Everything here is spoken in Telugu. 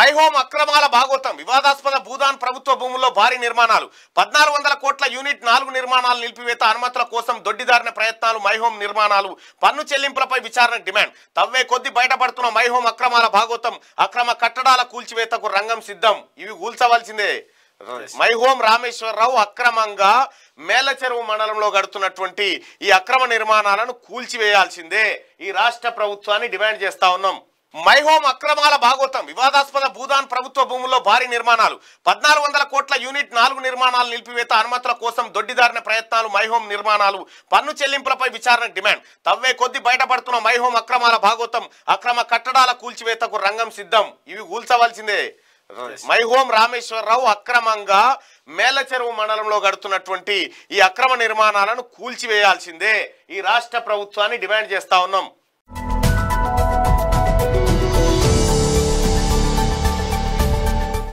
మైహోం అక్రమాల భాగోతం వివాదాస్పద భూదాన్ ప్రభుత్వ భూముల్లో భారీ నిర్మాణాలు పద్నాలుగు వందల కోట్ల యూనిట్ నాలుగు నిర్మాణాలు నిలిపివేత అనుమతుల కోసం దొడ్డిదారిన ప్రయత్నాలు మైహోం నిర్మాణాలు పన్ను చెల్లింపులపై విచారణ డిమాండ్ తవ్వే కొద్ది బయటపడుతున్న మైహోం అక్రమాల భాగోతం అక్రమ కట్టడాల కూల్చివేతకు రంగం సిద్ధం ఇవి కూల్చవలసిందే మైహోం రామేశ్వరరావు అక్రమంగా మేలచెరువు మండలంలో గడుతున్నటువంటి ఈ అక్రమ నిర్మాణాలను కూల్చివేయాల్సిందే ఈ రాష్ట్ర ప్రభుత్వాన్ని డిమాండ్ చేస్తా ఉన్నాం మైహోం అక్రమాల భాగోతం వివాదాస్పద భూదాన్ ప్రభుత్వ భూముల్లో భారీ నిర్మాణాలు పద్నాలుగు వందల కోట్ల యూనిట్ నాలుగు నిర్మాణాలు నిలిపివేత అనుమతుల కోసం దొడ్డిదారిన ప్రయత్నాలు మైహోం నిర్మాణాలు పన్ను చెల్లింపులపై విచారణ డిమాండ్ తవ్వే కొద్ది బయటపడుతున్న మైహోం అక్రమాల భాగోతం అక్రమ కట్టడాల కూల్చివేతకు రంగం సిద్ధం ఇవి కూల్చవలసిందే మైహోం రామేశ్వరరావు అక్రమంగా మేలచెరువు మండలంలో గడుతున్నటువంటి ఈ అక్రమ నిర్మాణాలను కూల్చివేయాల్సిందే ఈ రాష్ట్ర ప్రభుత్వాన్ని డిమాండ్ చేస్తా ఉన్నాం